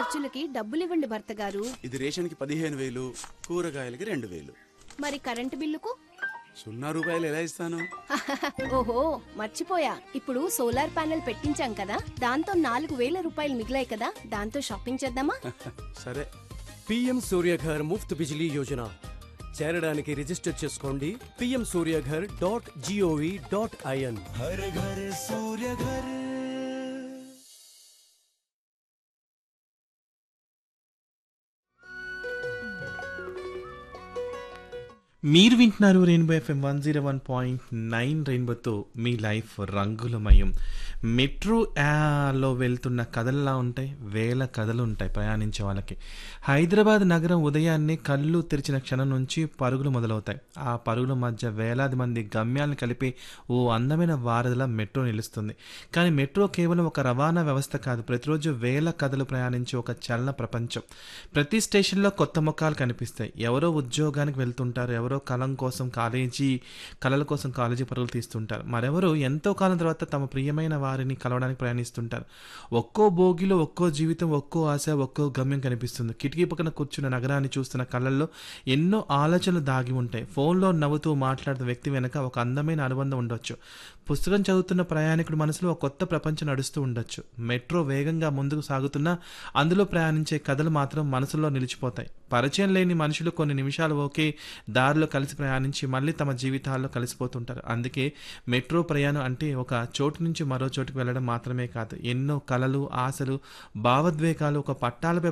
ఖర్చులకి డబ్బులివ్వండి భర్త గారు ఇది రేషన్కి పదిహేను వేలు కూరగాయలకి రెండు వేలు మరి కరెంటు బిల్లుకు సున్నా రూపాయలు ఎలా ఇస్తాను ఓహో మర్చిపోయా ఇప్పుడు సోలార్ ప్యానెల్ పెట్టించాం కదా దాంతో నాలుగు వేల రూపాయలు మిగిలాయి కదా దాంతో షాపింగ్ చేద్దామా సరే పిఎం సూర్యఘర్ ముఫ్త్ బిజిలీ యోజన చేరడానికి రిజిస్టర్ చేసుకోండి PM Surya Ghar dot GOV dot IN మీరు వింటున్నారు rainbow FM one zero one point nine రెయిన్బోతో మీ లైఫ్ రంగులమయం మెట్రో ఆ, లో వెళ్తున్న కథల్లా ఉంటాయి వేల కథలు ఉంటాయి ప్రయాణించే వాళ్ళకి హైదరాబాద్ నగరం ఉదయాన్నే కళ్ళు తెరిచిన క్షణం నుంచి పరుగులు మొదలవుతాయి ఆ పరుగుల మధ్య వేలాది మంది గమ్యాలను కలిపి ఓ అందమైన వారధిలా మెట్రో నిలుస్తుంది కానీ మెట్రో కేవలం ఒక రవాణా వ్యవస్థ కాదు ప్రతిరోజు వేల కథలు ప్రయాణించే ఒక చలన ప్రపంచం ప్రతి స్టేషన్లో కొత్త ముఖాలు కనిపిస్తాయి ఎవరో ఉద్యోగానికి వెళ్తుంటారు ఎవరో కలం కోసం కాలేజీ కళల కోసం కాలేజీ పరుగులు తీస్తుంటారు మరెవరో ఎంతో కాలం తర్వాత తమ ప్రియమైన వారిని కలవడానికి ప్రయాణిస్తుంటారు ఒక్కో భోగిలో ఒక్కో జీవితం ఒక్కో ఆశ ఒక్కో గమ్యం కనిపిస్తుంది కిటికీ పక్కన కూర్చున్న నగరాన్ని చూస్తున్న కళ్ళల్లో ఎన్నో ఆలోచనలు దాగి ఉంటాయి ఫోన్లో నవ్వుతూ మాట్లాడుతున్న వ్యక్తి వెనక ఒక అందమైన అనుబంధం ఉండొచ్చు పుస్తకం చదువుతున్న ప్రయాణికుడి మనసులో ఒక కొత్త ప్రపంచం నడుస్తూ ఉండొచ్చు మెట్రో వేగంగా ముందుకు సాగుతున్నా అందులో ప్రయాణించే కథలు మాత్రం మనసులో నిలిచిపోతాయి పరిచయం లేని మనుషులు కొన్ని నిమిషాలు ఒకే దారిలో కలిసి ప్రయాణించి మళ్ళీ తమ జీవితాల్లో కలిసిపోతుంటారు అందుకే మెట్రో ప్రయాణం అంటే ఒక చోటు నుంచి మరో చోటుకు వెళ్ళడం మాత్రమే కాదు ఎన్నో కలలు ఆశలు భావోద్వేగాలు ఒక పట్టాలపై